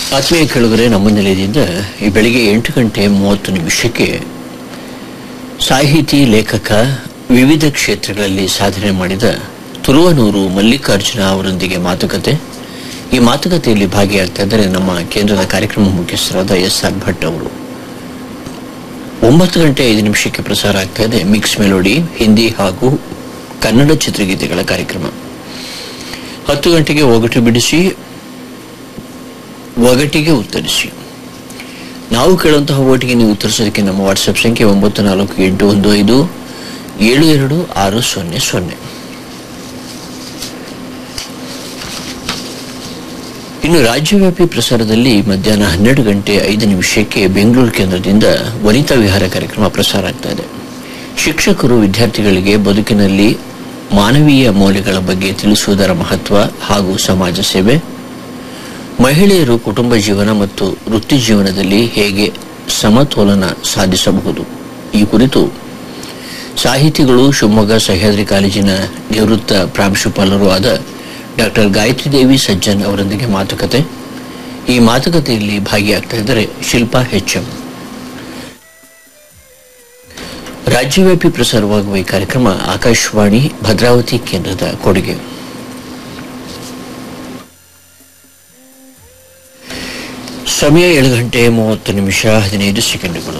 ಆತ್ಮೀಯ ಕೆಳಗರೆ ನಮ್ಮ ನಿಲಯದಿಂದ ಈ ಬೆಳಿಗ್ಗೆ ಎಂಟು ಗಂಟೆ ಮೂವತ್ತು ನಿಮಿಷಕ್ಕೆ ಸಾಹಿತಿ ಲೇಖಕ ವಿವಿಧ ಕ್ಷೇತ್ರಗಳಲ್ಲಿ ಸಾಧನೆ ಮಾಡಿದ ತುರುವನೂರು ಮಲ್ಲಿಕಾರ್ಜುನ ಅವರೊಂದಿಗೆ ಮಾತುಕತೆ ಈ ಮಾತುಕತೆಯಲ್ಲಿ ಭಾಗಿಯಾಗ್ತಾ ಇದ್ದಾರೆ ನಮ್ಮ ಕೇಂದ್ರದ ಕಾರ್ಯಕ್ರಮ ಮುಖ್ಯಸ್ಥರಾದ ಎಸ್ ಆರ್ ಭಟ್ ಅವರು ಒಂಬತ್ತು ಗಂಟೆ ಐದು ನಿಮಿಷಕ್ಕೆ ಪ್ರಸಾರ ಆಗ್ತಾ ಇದೆ ಮಿಕ್ಸ್ ಮೆಲೋಡಿ ಹಿಂದಿ ಹಾಗೂ ಕನ್ನಡ ಚಿತ್ರಗೀತೆಗಳ ಕಾರ್ಯಕ್ರಮ ಹತ್ತು ಗಂಟೆಗೆ ಒಗಟು ಬಿಡಿಸಿ ಒಗಟಿಗೆ ಉತ್ತರಿಸಿ ನಾವು ಕೇಳುವಂತಹ ಓಟಿಗೆ ನೀವು ಉತ್ತರಿಸೋದಕ್ಕೆ ನಮ್ಮ ವಾಟ್ಸಪ್ ಸಂಖ್ಯೆ ಒಂಬತ್ತು ನಾಲ್ಕು ಎಂಟು ಒಂದು ಐದು ಏಳು ಎರಡು ಆರು ಸೊನ್ನೆ ಸೊನ್ನೆ ಇನ್ನು ರಾಜ್ಯವ್ಯಾಪಿ ಪ್ರಸಾರದಲ್ಲಿ ಮಧ್ಯಾಹ್ನ ಹನ್ನೆರಡು ಗಂಟೆ ಐದು ನಿಮಿಷಕ್ಕೆ ಬೆಂಗಳೂರು ಕೇಂದ್ರದಿಂದ ವನಿತಾ ವಿಹಾರ ಕಾರ್ಯಕ್ರಮ ಪ್ರಸಾರ ಆಗ್ತಾ ಇದೆ ಶಿಕ್ಷಕರು ವಿದ್ಯಾರ್ಥಿಗಳಿಗೆ ಬದುಕಿನಲ್ಲಿ ಮಾನವೀಯ ಮೌಲ್ಯಗಳ ಬಗ್ಗೆ ತಿಳಿಸುವುದರ ಮಹತ್ವ ಹಾಗೂ ಸಮಾಜ ಸೇವೆ ಮಹಿಳೆಯರು ಕುಟುಂಬ ಜೀವನ ಮತ್ತು ವೃತ್ತಿ ಜೀವನದಲ್ಲಿ ಹೇಗೆ ಸಮತೋಲನ ಸಾಧಿಸಬಹುದು ಈ ಕುರಿತು ಸಾಹಿತಿಗಳು ಶಿವಮೊಗ್ಗ ಸಹ್ಯಾದ್ರಿ ಕಾಲೇಜಿನ ನಿವೃತ್ತ ಪ್ರಾಂಶುಪಾಲರೂ ಆದ ಡಾಕ್ಟರ್ ಗಾಯತ್ರಿ ದೇವಿ ಸಜ್ಜನ್ ಅವರೊಂದಿಗೆ ಮಾತುಕತೆ ಈ ಮಾತುಕತೆಯಲ್ಲಿ ಭಾಗಿಯಾಗ್ತಾ ಇದ್ದಾರೆ ಶಿಲ್ಪಾ ಎಂ ರಾಜ್ಯವ್ಯಾಪಿ ಪ್ರಸಾರವಾಗುವ ಈ ಕಾರ್ಯಕ್ರಮ ಆಕಾಶವಾಣಿ ಭದ್ರಾವತಿ ಕೇಂದ್ರದ ಕೊಡುಗೆ ಸಮಯ ಏಳು ಗಂಟೆ ಮೂವತ್ತು ನಿಮಿಷ ಹದಿನೈದು ಸೆಕೆಂಡುಗಳು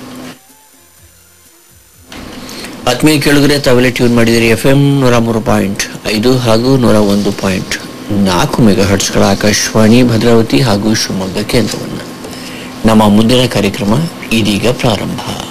ಆತ್ಮೀಯ ಕೇಳಿದ್ರೆ ತಾವೆಲ್ಲ ಟ್ಯೂನ್ ಮಾಡಿದಿರಿ ಎಫ್ ಎಂ ನೂರ ಮೂರು ಪಾಯಿಂಟ್ ಐದು ಹಾಗೂ ನೂರ ಒಂದು ಪಾಯಿಂಟ್ ನಾಲ್ಕು ಮೆಗಾ ಹರ್ಟ್ಸ್ಗಳ ಆಕಾಶವಾಣಿ ಭದ್ರಾವತಿ ಹಾಗೂ ಶಿವಮೊಗ್ಗ ಕೇಂದ್ರವನ್ನು ನಮ್ಮ ಮುಂದಿನ ಕಾರ್ಯಕ್ರಮ ಇದೀಗ ಪ್ರಾರಂಭ